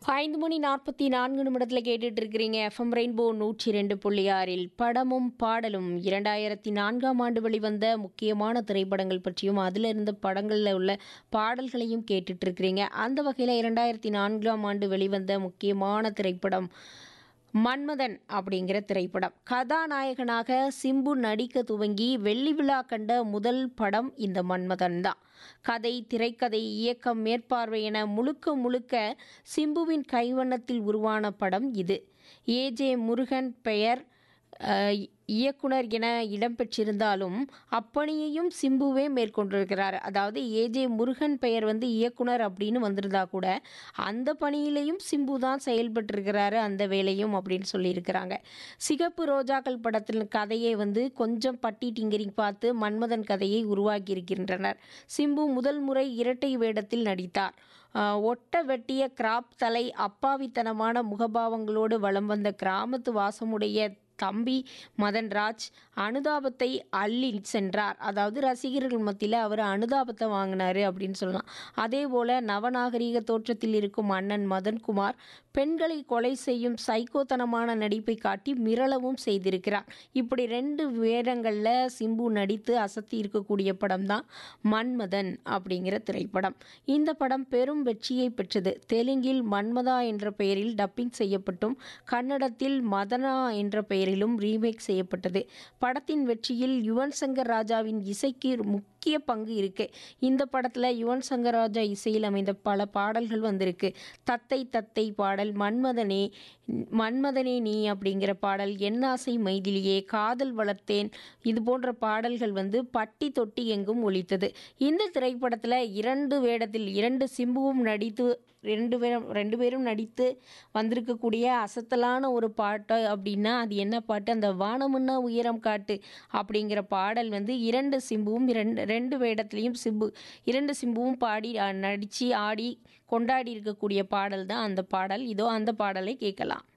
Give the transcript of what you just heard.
ஐந்து மணி நாற்பத்தி நான்கு நிமிடத்தில் கேட்டுட்டு இருக்கிறீங்க எஃப்எம் ரெயின்போ நூற்றி ரெண்டு புள்ளி ஆறில் படமும் பாடலும் இரண்டாயிரத்தி நான்காம் ஆண்டு வெளிவந்த முக்கியமான திரைப்படங்கள் பற்றியும் அதில் இருந்த படங்களில் உள்ள பாடல்களையும் கேட்டுட்டு இருக்கிறீங்க அந்த வகையில் இரண்டாயிரத்தி நான்காம் ஆண்டு வெளிவந்த முக்கியமான திரைப்படம் மன்மதன் அப்படிங்கிற திரைப்படம் கதாநாயகனாக சிம்பு நடிக்க துவங்கி வெள்ளி விழா கண்ட முதல் படம் இந்த மன்மதன் தான் கதை திரைக்கதை இயக்கம் மேற்பார்வை என முழுக்க முழுக்க சிம்புவின் கைவண்ணத்தில் உருவான படம் இது ஏஜே முருகன் பெயர் அஹ், இயக்குனர் என இடம்பெற்றிருந்தாலும் அப்பணியையும் சிம்புவே மேற்கொண்டிருக்கிறார் அதாவது ஏஜே முருகன் பெயர் வந்து இயக்குனர் அப்படின்னு வந்திருந்தா கூட அந்த பணியிலையும் சிம்பு தான் செயல்பட்டிருக்கிறாரு அந்த வேலையும் அப்படின்னு சொல்லியிருக்கிறாங்க சிகப்பு ரோஜாக்கள் படத்தின் கதையை வந்து கொஞ்சம் பட்டி டிங்கரிங் பார்த்து மன்மதன் கதையை உருவாக்கியிருக்கின்றனர் சிம்பு முதல் முறை இரட்டை வேடத்தில் நடித்தார் ஆஹ் ஒட்ட வெட்டிய கிராப் தலை அப்பாவித்தனமான முகபாவங்களோடு வலம் வந்த கிராமத்து வாசமுடைய தம்பி மதன்ராஜ் அனுதாபத்தை அள்ளி சென்றார் அதாவது ரசிகர்கள் மத்தியில் அவர் அனுதாபத்தை வாங்கினாரு அப்படின்னு சொல்லலாம் அதே போல நவநாகரீக தோற்றத்தில் இருக்கும் அண்ணன் மதன்குமார் பெண்களை கொலை செய்யும் சைக்கோத்தனமான நடிப்பை காட்டி மிரளவும் செய்திருக்கிறார் இப்படி ரெண்டு வேடங்களில் சிம்பு நடித்து அசத்தி இருக்கக்கூடிய படம் தான் மன்மதன் அப்படிங்கிற திரைப்படம் இந்த படம் பெரும் வெற்றியை பெற்றது தெலுங்கில் மன்மதா என்ற பெயரில் டப்பிங் செய்யப்பட்டும் கன்னடத்தில் மதனா என்ற பெயரிலும் ரீமேக் செய்யப்பட்டது படத்தின் வெற்றியில் யுவன் சங்கர் ராஜாவின் இசைக்கு முக்கிய பங்கு இருக்கு இந்த படத்தில் யுவன் சங்கர் ராஜா இசையில் அமைந்த பல பாடல்கள் வந்திருக்கு தத்தை தத்தை பாடல் மன்மதனே மன்மதனே நீ அப்படிங்கிற பாடல் என்னாசை மைதிலியே காதல் வளர்த்தேன் இது போன்ற பாடல்கள் வந்து பட்டி தொட்டி எங்கும் ஒலித்தது இந்த திரைப்படத்தில் இரண்டு வேடத்தில் இரண்டு சிம்புவும் நடித்து ரெண்டு பேரும் ரெண்டு பேரும் நடித்து வந்திருக்கக்கூடிய அசத்தலான ஒரு பாட்டு அப்படின்னா அது என்ன பாட்டு அந்த வானமுன்னா உயரம் காட்டு அப்படிங்கிற பாடல் வந்து இரண்டு சிம்புவும் இரண்டு ரெண்டு வேடத்துலேயும் சிம்பு இரண்டு சிம்புவும் பாடி நடித்து ஆடி கொண்டாடி இருக்கக்கூடிய பாடல் தான் அந்த பாடல் இதோ அந்த பாடலை கேட்கலாம்